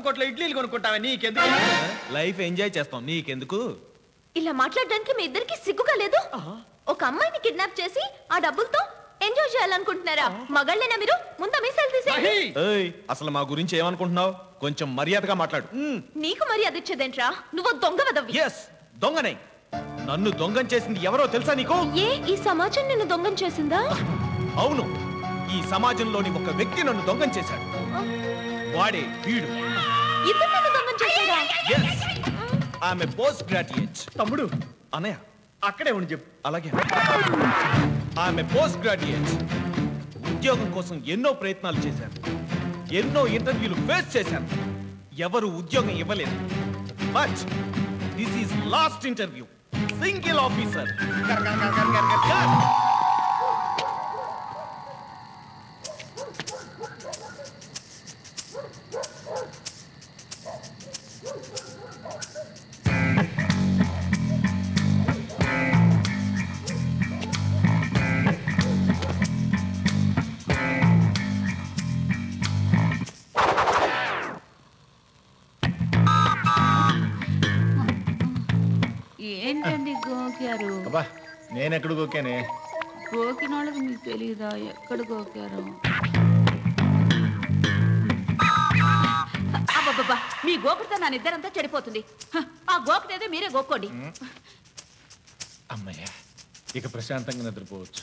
కొట్లో ఇడ్లీలు కొనుక్కుంటావా నీకెందుకు లైఫ్ ఎంజాయ్ చేస్తాం నీకెందుకు ఇలా మాట్లాడడానికి మీ ఇద్దరికి సిగ్గుగా లేదు ఒక అమ్మాయిని కిడ్నాప్ చేసి ఆ డబ్బులతో ఎంజాయ్ చేయాలనుకుంటున్నారా మగాళ్ళేనా మీరు ముందు మీసాలు తీసేయండి ఏయ్ అసలు మా గురించి ఏమనుకుంటున్నావు కొంచెం మర్యాదగా మాట్లాడు నీకు మర్యాద ఇచ్చేదేంట్రా నువ్వు దొంగ వదవి ఎస్ దొంగనే నన్ను దొంగం చేసింది ఎవరో తెలుసా నీకు ఏ ఈ సమాజం నిన్ను దొంగం చేసిందా అవును ఈ సమాజంలోని ఒక వ్యక్తి నన్ను దొంగం చేశాడు వాడే వీడు ఇద్దరు నన్ను దొంగం చేశారా ఎస్ ఆమె పోస్ట్ గ్రాడ్యుయేట్ తమ్ముడు అనయ్య అక్కడే ఉండి చెప్పు అలాగే ఆమె పోస్ట్ గ్రాడ్యుయేట్ ఉద్యోగం కోసం ఎన్నో ప్రయత్నాలు చేశారు ఎన్నో ఇంటర్వ్యూలు ఫేస్ చేశారు ఎవరు ఉద్యోగం ఇవ్వలేదు but this is last interview single officer ఏంటండి గోకారు అబ్బా నేను ఎక్కడ గోకానే గోకిన వాళ్ళకి మీకు తెలియదా ఎక్కడ గోకారు అబ్బబ్బబ్బా మీ గోకుడితో నా నిద్రంతా చెడిపోతుంది హ, ఆ గోకుతేదో మీరే గోక్కోండి అమ్మయ్య ఇక ప్రశాంతంగా నిద్రపోవచ్చు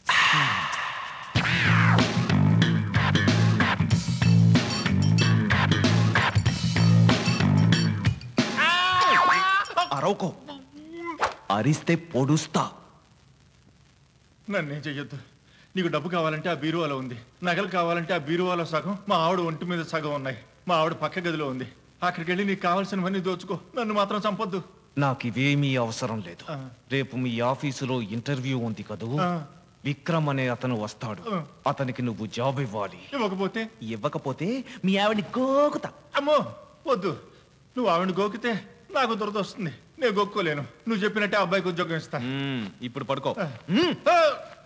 అరవకో అరిస్తే పొడుస్తా నన్నేం చెయ్యొద్దు నీకు డబ్బు కావాలంటే ఆ బీరువాలో ఉంది నగలు కావాలంటే ఆ బీరువాలో సగం మా ఆవిడ ఒంటి మీద సగం ఉన్నాయి మా ఆవిడ పక్క గదిలో ఉంది అక్కడికి వెళ్ళి నీకు కావాల్సినవన్నీ దోచుకో నన్ను మాత్రం చంపొద్దు నాకు ఇవేమీ అవసరం లేదు ఆ. రేపు మీ ఆఫీసులో ఇంటర్వ్యూ ఉంది కదూ ఆ. విక్రమ్ అనే అతను వస్తాడు ఆ. అతనికి నువ్వు జాబ్ ఇవ్వాలి ఇవ్వకపోతే ఇవ్వకపోతే మీ ఆవిడని గోకుతా అమ్మో వద్దు నువ్వు ఆవిడ గోకితే నాకు దురద వస్తుంది నేను గోక్కోలేను నువ్వు చెప్పినట్టే ఆ అబ్బాయికి ఉద్యోగం ఇస్తా మ్మ్, ఇప్పుడు పడుకో ఆ. మ్మ్. ఆ!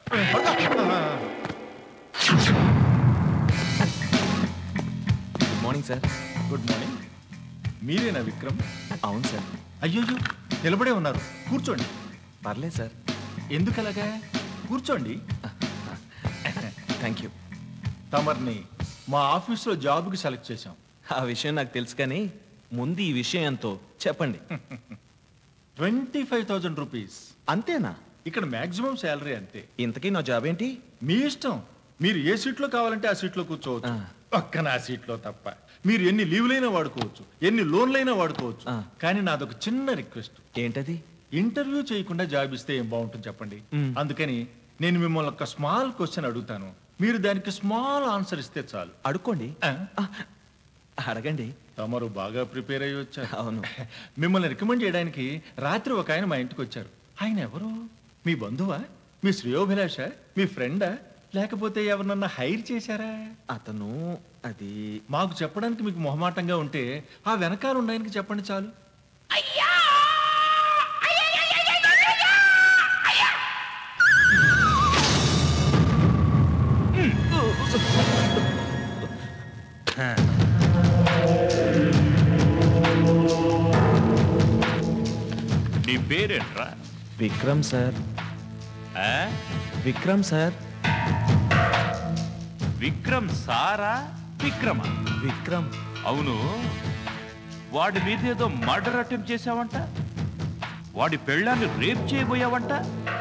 Good morning sir good morning మీరేనా విక్రమ్ అవును సార్ అయ్యో నిలబడే ఉన్నారు కూర్చోండి పర్లేదు సార్ ఎందుకు అలాగా కూర్చోండి థ్యాంక్ యూ తమర్ని మా ఆఫీస్లో జాబ్కి సెలెక్ట్ చేశాం ఆ విషయం నాకు తెలుసు కానీ ముందు ఈ విషయం ఎంతో చెప్పండి ట్వంటీ ఫైవ్ థౌజండ్ రూపీస్ అంతేనా ఇక్కడ మాక్సిమం శాలరీ అంతే ఇంతకీ నా జాబ్ ఏంటి మీ ఇష్టం మీరు ఏ సీట్లో కావాలంటే ఆ సీట్లో కూర్చోవచ్చు ఆ. ఒక్క నా సీట్లో తప్ప మీరు ఎన్ని లీవ్లైనా వాడుకోవచ్చు ఎన్ని లోన్లైనా వాడుకోవచ్చు ఆ. కానీ నాదొక చిన్న రిక్వెస్ట్ ఏంటది ఇంటర్వ్యూ చేయకుండా జాబ్ ఇస్తే ఏం బాగుంటుంది చెప్పండి మ్. అందుకని నేను మిమ్మల్ని ఒక స్మాల్ క్వశ్చన్ అడుగుతాను మీరు దానికి స్మాల్ ఆన్సర్ ఇస్తే చాలు అడుక్కోండి ఆ? ఆ, అడగండి తమరు బాగా ప్రిపేర్ అయ్యి వచ్చారు అవును మిమ్మల్ని రికమెండ్ చేయడానికి రాత్రి ఒక ఆయన మా ఇంటికి వచ్చారు ఆయన ఎవరు మీ బంధువా మీ శ్రేయోభిలాష మీ ఫ్రెండా లేకపోతే ఎవరినన్నా హైర్ చేశారా అతను అది మాకు చెప్పడానికి మీకు మొహమాటంగా ఉంటే ఆ వెనకాల ఉన్న ఆయనకి చెప్పండి చాలు నీ పేరేంట్రా విక్రమ్ సార్ ఆ? విక్రమ్ సార్ విక్రమ్ సారా విక్రమ విక్రమ్ అవును వాడి మీద ఏదో మర్డర్ అటెంప్ట్ చేశావంట వాడి పెళ్ళాన్ని రేప్ చేయబోయావంట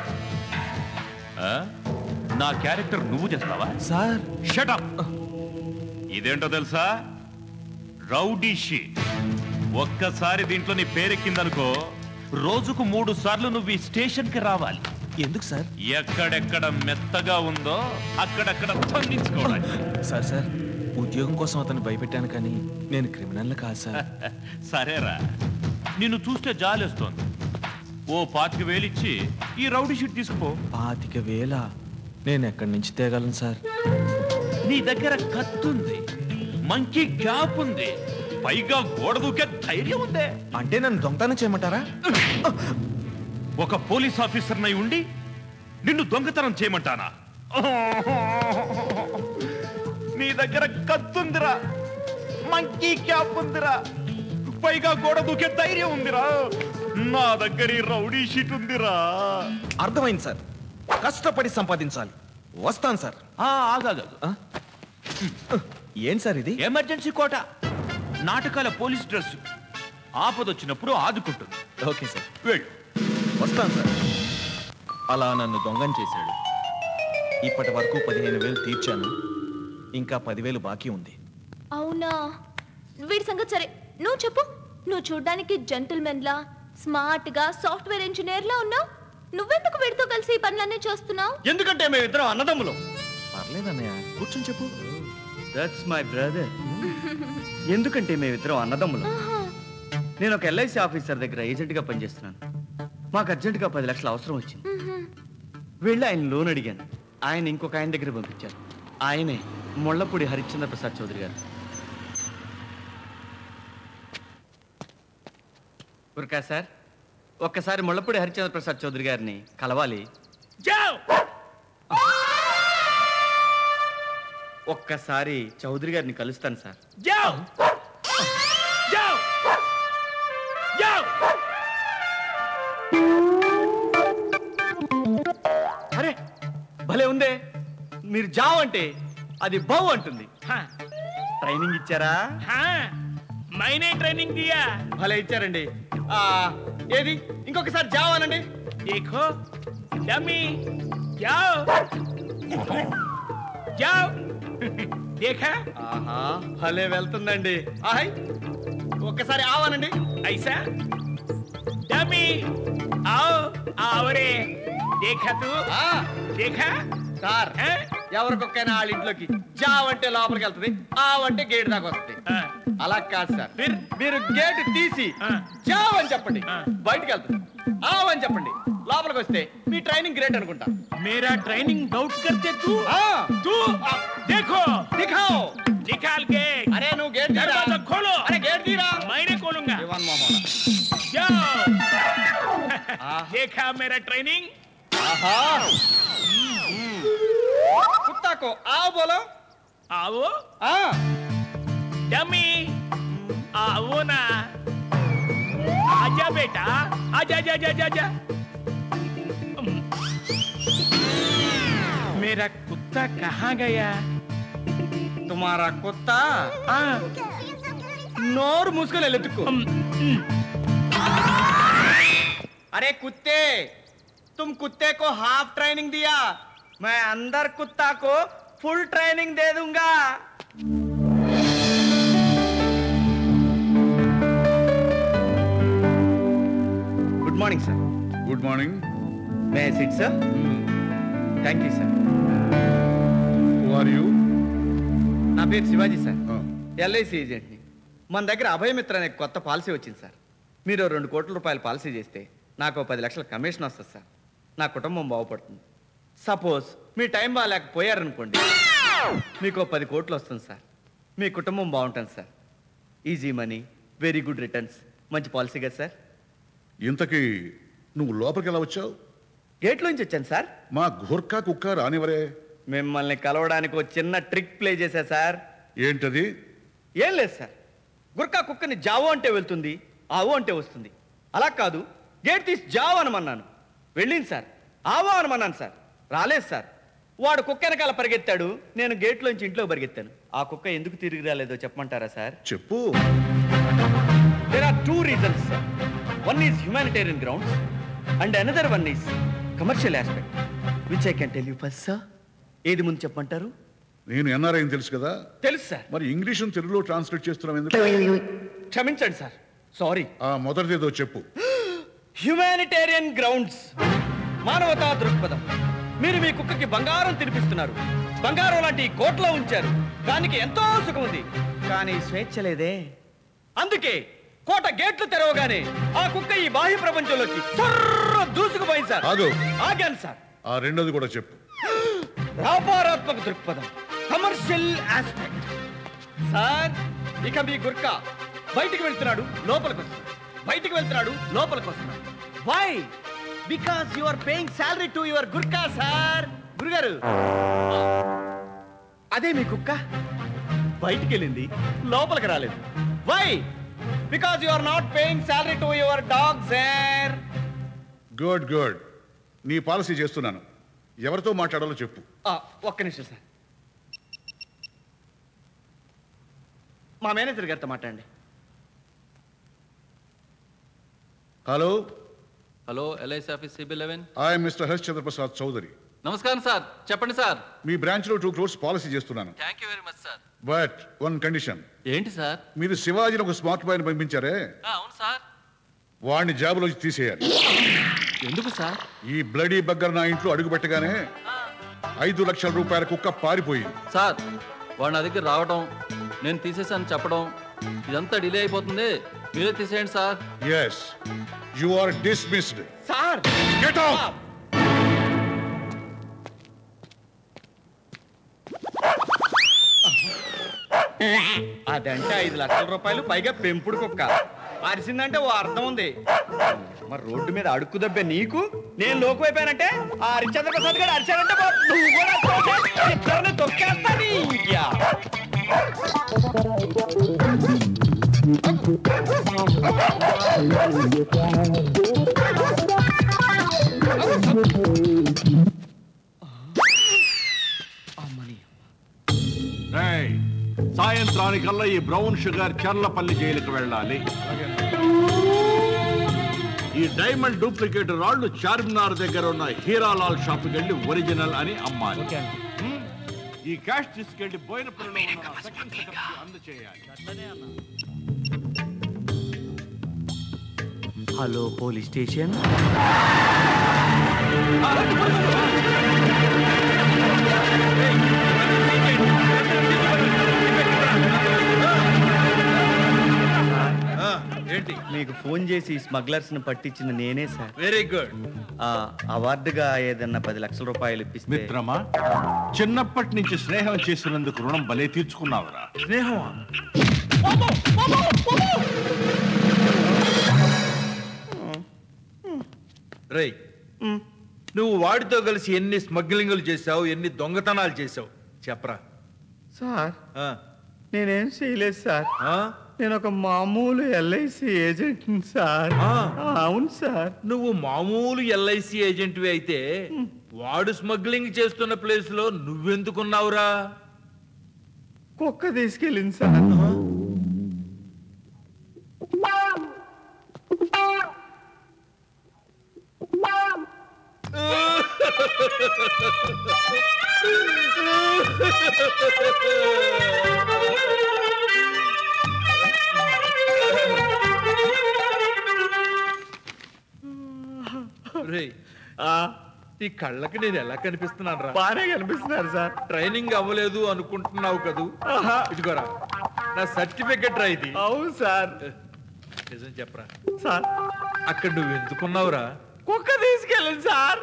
ఆ? నా క్యారెక్టర్ నువ్వు చేస్తావా సార్ షటప్ ఇదేంటో తెలుసా రౌడీ షీట్ ఒక్కసారి దీంట్లో నీ పేరెక్కిందనుకో రోజుకు మూడు సార్లు నువ్వు ఈ స్టేషన్కి రావాలి ఎందుకు సార్ ఎక్కడెక్కడ మెత్తగా ఉందో అక్కడక్కడ తొంగించుకోవాలి సార్ సార్ ఉద్యోగం కోసం అతను భయపెట్టాను కానీ నేను క్రిమినల్ కాదు సార్ సరేరా నిన్ను చూస్తే జాలేస్తోంది ఓ పాతిక వేలిచ్చి ఈ రౌడీ షీట్ తీసుకుపో పాతిక వేల నేను ఎక్కడి నుంచి తేగలను సార్ నీ దగ్గర కత్తుంది మంకీ క్యాప్ ఉంది పైగా గోడ దూకే ధైర్యం ఉందే అంటే నన్ను దొంగతనం చేయమంటారా ఒక పోలీస్ ఆఫీసర్ నై ఉండి నిన్ను దొంగతనం చేయమంటానా నీ దగ్గర కత్తుందిరా మంకీ క్యాప్ ఉందిరా పైగా గోడ దూకే ధైర్యం ఉందిరా నా దగ్గర ఈ రౌడీ షీట్ ఉందిరా అర్థమైంది సార్ కష్టపడి సంపాదించాలి వస్తాను సార్ ఆగాగా ఏం సార్ ఇది ఎమర్జెన్సీ కోట నాటకాల పోలీస్ డ్రెస్ ఆపదొచ్చినప్పుడు ఆదుకుంటుంది ఓకే సార్ వెళ్ళు వస్తాను సార్ అలా నన్ను దొంగం చేశాడు ఇప్పటి వరకు పదిహేను వేలు తీర్చాను ఇంకా పదివేలు బాకీ ఉంది అవునా వీడి సంగతి సరే నువ్వు చెప్పు నువ్వు చూడ్డానికి జెంటిల్మెన్ లా స్మార్ట్ గా సాఫ్ట్వేర్ ఇంజనీర్ లా ఉన్నావు నువ్వెందుకు వీడితో కలిసి ఈ పనులన్నీ చేస్తున్నావు ఎందుకంటే మేమిద్దరం అన్నదమ్ములం పర్లేదన్నయ్య కూర్చొని చెప్పు దట్స్ మై బ్రదర్ ఎందుకంటే మేమిద్దరం అన్నదమ్ములం నేను ఒక ఎల్ఐసి ఆఫీసర్ దగ్గర ఏజెంట్గా పనిచేస్తున్నాను మాకు అర్జెంటుగా పది లక్షల అవసరం వచ్చింది వెళ్ళి ఆయన లోన్ అడిగాను ఆయన ఇంకొక ఆయన దగ్గర పంపించారు ఆయనే ముళ్ళపూడి హరిశ్చంద్ర ప్రసాద్ చౌదరి గారు గుర్కా సార్ ఒక్కసారి ముళ్ళపూడి హరిశ్చంద్ర ప్రసాద్ చౌదరి గారిని కలవాలి ఒక్కసారి చౌదరి గారిని కలుస్తాను సార్ అరే భలే ఉందే మీరు జావ్ అంటే అది బౌ అంటుంది ట్రైనింగ్ ఇచ్చారా मैंने ट्रेनिंग दिया భలే ఇచ్చారండి ఆ, ఏది ఇంకొకసారి జావ్ అనండి देखो डमी जाओ जाओ देखा ఆహా భలే వెళ్తుందండి ఆహై ఒక్కసారి ఆవనండి ऐसा डमी आओ आओ रे देखा तू ఆ, देखा సార్ हैं? ఎవరికొక్కైనా వాళ్ళ ఇంట్లోకి జావ్ అంటే లోపలికి వెళ్తుంది ఆవ్ అంటే గేట్ దాకా వస్తుంది हाँ, అలా కాదు సార్ फिर మీరు గేట్ తీసి ఆ. జావ్ అని చెప్పండి ఆ. బయటికి వెళ్తుంది ఆవ్ అని చెప్పండి లోపలికి వస్తే మీ ట్రైనింగ్ గ్రేట్ అనుకుంటా मेरा ट्रेनिंग डाउट करते तू ఆ, तू देखो దిఖాओ निकाल के అరే నువ్వు గేట్ తీరా दरवाजा खोलो అరే గేట్ తీరా मैंने खोलूंगा ఇవాన్ మోహన్ जाओ आहा। देखा मेरा ट्रेनिंग ఆహా कुत्ता को आओ बोलो आओ ఆ डमी आओ ना आजा बेटा आजा जा जा जा जा मेरा कुत्ता कहाँ गया तुम्हारा कुत्ता आ, नोर मुस्कुल ఎత్తుకో उम, उम, अरे कुत्ते तुम कुत्ते को हाफ ट्रेनिंग दिया मैं अंदर कुत्ता को फुल ट्रेनिंग दे दूंगा good morning sir good morning may I sit sir thank you sir who are you నా పేరు శివాజీ సార్ ఎల్ఐసి ఏజెంట్ని మన దగ్గర అభయమిత్ర అనే కొత్త పాలసీ వచ్చింది సార్ మీరు రెండు కోట్ల రూపాయల పాలసీ చేస్తే నాకు ఓ పది లక్షల కమిషన్ వస్తుంది సార్ నా కుటుంబం బాగుపడుతుంది సపోజ్ మీ టైం బాగాలేకపోయారనుకోండి మీకు ఓ పది కోట్లు వస్తుంది సార్ మీ కుటుంబం బాగుంటుంది sir easy money very good returns మంచి పాలసీ కదా సార్ ఇంతకీ నువ్వు లోపలికి ఎలా వచ్చావు గేట్లోంచి వచ్చాను సార్ మా ఘోర్కా కుక్క రానివరే మిమ్మల్ని కలవడానికి ఒక చిన్న ట్రిక్ ప్లే చేశా సార్ ఏంటది ఏం లేదు సార్ గుర్కా కుక్కని జావో అంటే వెళ్తుంది ఆవో అంటే వస్తుంది అలా కాదు గేట్ తీసి జావో అనమన్నాను వెళ్ళింది సార్ ఆవో అనమన్నాను సార్ రాలేదు సార్ వాడు కుక్క వెనకాల పరిగెత్తాడు నేను గేట్లోంచి ఇంట్లో పరిగెత్తాను ఆ కుక్క ఎందుకు తిరిగి రాలేదో చెప్పమంటారా సార్ చెప్పు there are two reasons sir one is humanitarian grounds and another one is commercial aspect which I can tell you first sir ఏది ముందు చెప్పమంటారు నేను ఎన్ఆర్ఐ తెలుసు కదా తెలుసు సార్ మరి ఇంగ్లీష్ తెలుగులో ట్రాన్స్లేట్ చేస్తున్నాం ఎందుకు క్షమించండి సార్ సారీ ఆ మొదటిదేదో చెప్పు హ్యుమానిటేరియన్ గ్రౌండ్స్ మానవతా దృక్పథం మీరు మీ కుక్కకి బంగారం తినిపిస్తున్నారు బంగారం లాంటి ఈ కోట్లో ఉంచారు దానికి ఎంతో సుఖం ఉంది కానీ స్వేచ్ఛ లేదే అందుకే కోట గేట్లు తెరవగానే ఆ కుక్క ఈ బాహ్య ప్రపంచంలోకి సర్ర దూసుకుపోయింది సార్ ఆగు. ఆగాను సార్ ఆ రెండోది కూడా చెప్పు వ్యాపారాత్మక దృక్పథం కమర్షియల్ ఆస్పెక్ట్ సార్ ఇక మీ గుర్క బయటికి వెళ్తున్నాడు లోపలికి వస్తున్నాడు బయటికి వెళ్తున్నాడు లోపలికి వస్తున్నాడు why because you are paying salary to your Gurkha sir గురుగారు అదే మీ కుక్క బయటికి వెళ్ళింది లోపలికి రాలేదు why because you are not paying salary to your dog sir good good నీ పాలసీ చేస్తున్నాను ఎవరితో మాట్లాడాలో చెప్పు ఒక్క నిమిషం సార్ మా మేనేజర్ గారితో మాట్లాడండి hello hello LIC office CB eleven I mister Harsh Chandraprasad Chaudhary నమస్కారం సార్ చెప్పండి సార్ మీ బ్రాంచ్లో టూ క్రోర్స్ పాలసీ చేస్తున్నాను thank you very much sir but one condition ఏంటి సార్ మీరు శివాజీని ఒక స్మార్ట్ బాయ్ని పంపించారే అవును సార్ వాడిని జాబులోంచి తీసేయాలి ఎందుకు సార్ ఈ బ్లడీ బగ్గర్ నా ఇంట్లో అడుగు పెట్టగానే ఐదు లక్షల రూపాయల కుక్క పారిపోయింది సార్ వాడు నా దగ్గర రావడం నేను తీసేసాను చెప్పడం ఇదంతా డిలే అయిపోతుంది మీరే తీసేయండి sir yes you are dismissed sir get out అదంటే ఐదు లక్షల రూపాయలు పైగా పెంపుడు కుక్క అరిసిందంటే ఓ అర్థం ఉంది మరి రోడ్డు మీద అడుక్కు దబ్బే నీకు నేను లోకు అయిపోయానంటే ఆ హరిచంద్ర ప్రసాద్ గారు అరిచాడంటే మరి నువ్వు కూడా తోకే- ఇద్దరిని తొక్కేస్తా నీ యా. రేయ్, సాయంత్రానికల్లా ఈ బ్రౌన్ షుగర్ చర్లపల్లి జైలుకి వెళ్ళాలి ఈ డైమండ్ డూప్లికేట్ రాళ్ళు చార్మినార్ దగ్గర ఉన్న హీరాలాల్ షాప్కి వెళ్ళి ఒరిజినల్ అని అమ్మాలి హ్మ్? ఈ క్యాష్ తీసుకెళ్లి బోయినపల్లిలో ఉన్న నా సెకండ్ సెటప్ కి అందచేయాలి హలో పోలీస్ స్టేషన్ ఏంటి మీకు ఫోన్ చేసి స్మగ్లర్స్ ని పట్టించిన నేనే సార్ వెరీ గుడ్ ఆ, అవార్డుగా ఏదన్నా పది లక్షల రూపాయలు ఇప్పిస్తే మిత్రమా చిన్నప్పటి నుంచి స్నేహం చేసినందుకు రుణం భలే తీర్చుకున్నావురా స్నేహమా రేయ్ నువ్వు వాడితో కలిసి ఎన్ని స్మగ్లింగులు చేసావు ఎన్ని దొంగతనాలు చేసావు చెప్పరా సార్ ఆ, నేనేం చేయలేదు సార్ ఆ? నేను ఒక మామూలు ఎల్ఐసి ఏజెంట్ సార్ ఆ. అవును సార్ నువ్వు మామూలు ఎల్ఐసి ఏజెంట్వి అయితే వాడు స్మగ్లింగ్ చేస్తున్న ప్లేస్ లో నువ్వెందుకున్నావురా కుక్క తీసుకెళ్ళింది సార్ రేయ్ ఈ కళ్ళకి నేను ఎలా కనిపిస్తున్నాను రా బాగానే కనిపిస్తున్నారు సార్ ట్రైనింగ్ అవ్వలేదు అనుకుంటున్నావు కదూ ఇదిగోరా నా సర్టిఫికెట్ రా ఇది అవును సార్ నిజం చెప్పరా సార్ అక్కడ నువ్వు ఎందుకున్నావురా కుక్క తీసుకెళ్ళింది సార్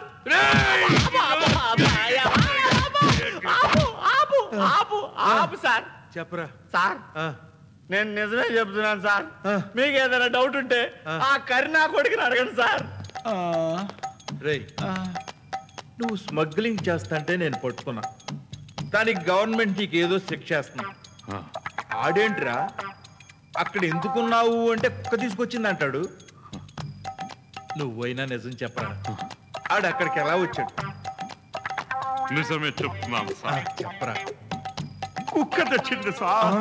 ఆపు ఆపు ఆపు సార్ చెప్పరా సార్ ఆ, నేను నిజమే చెప్తున్నాను సార్ ఆ. మీకు ఏదైనా డౌట్ ఉంటే ఆ. ఆ కరీనా కొడుకుని అడగండి సార్ రేయ్ నువ్వు స్మగ్లింగ్ చేస్తాంటే నేను పట్టుకున్నా దానికి గవర్నమెంట్ నీకు ఏదో శిక్ష వేస్తున్నా ఆడేంట్రా అక్కడ ఎందుకున్నావు అంటే కుక్క తీసుకొచ్చింది అంటాడు నువ్వైనా నిజం చెప్పరా ఆడు అక్కడికి ఎలా వచ్చాడు నిజమే చెప్తున్నాను ఆ, సార్ చెప్పరా కుక్క తెచ్చింది సార్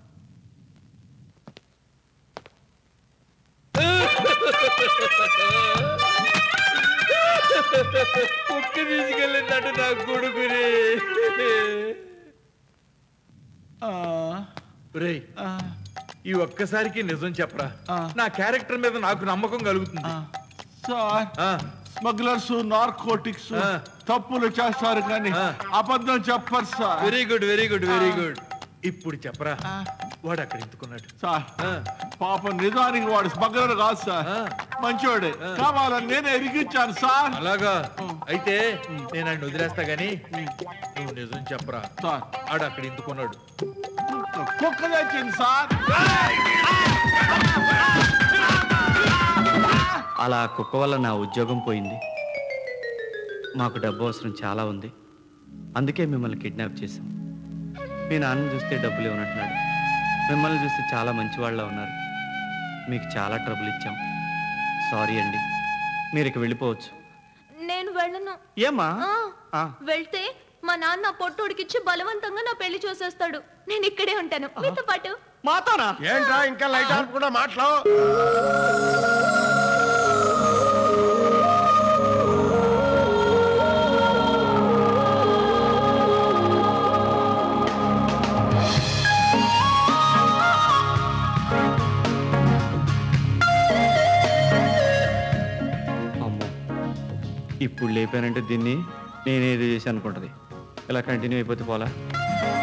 కుక్క తీసుకెళ్ళిందంటే నా కొడుకుని రేయ్ ఈ ఒక్కసారికి నిజం చెప్పరా నా క్యారెక్టర్ మీద నాకు నమ్మకం కలుగుతుంది సార్ ఆ, స్మగ్లర్స్ నార్కోటిక్స్ ఆ. తప్పులు చేస్తారు కానీ ఆ. అబద్ధం చెప్పరు sir very good very good very good ఇప్పుడు చెప్పరా వాడు అక్కడ ఎందుకున్నాడు సార్ ఆ, పాపం నిజానికి వాడు స్మగ్లర్ కాదు సార్ ఆ. మంచోడే కావాలని నేనే ఎరిగించాను సార్ అలాగా అయితే నేను ఆయన వదిలేస్తా గాని నువ్వు నిజం చెప్పరా సార్ ఆడు అక్కడ ఎందుకున్నాడు కుక్క తెచ్చింది సార్ అలా కుక్క వల్ల నా ఉద్యోగం పోయింది మాకు డబ్బు అవసరం చాలా ఉంది అందుకే మిమ్మల్ని కిడ్నాప్ చేశాం మీ నాన్న చూస్తే డబ్బులు ఇవ్వనంటున్నాడు మిమ్మల్ని చూస్తే చాలా మంచివాళ్ళ ఉన్నారు మీకు చాలా ట్రబుల్ ఇచ్చాం సారీ అండి మీరు ఇక వెళ్ళిపోవచ్చు నేను వెళ్ళను ఏమ్మా ఆ, ఆ. వెళ్తే మా నాన్న నా పొట్టుడికిచ్చి బలవంతంగా నా పెళ్లి చూసేస్తాడు నేను ఇక్కడే ఉంటాను మీతో పాటు మాతోనా ఏంట్రా ఇంకా లైట్ ఆఫ్ కూడా మాటలు అమ్మో ఇప్పుడు లేపానంటే దీన్ని నేనేది చేసి అనుకుంటుంది ఇలా కంటిన్యూ అయిపోతే పోలా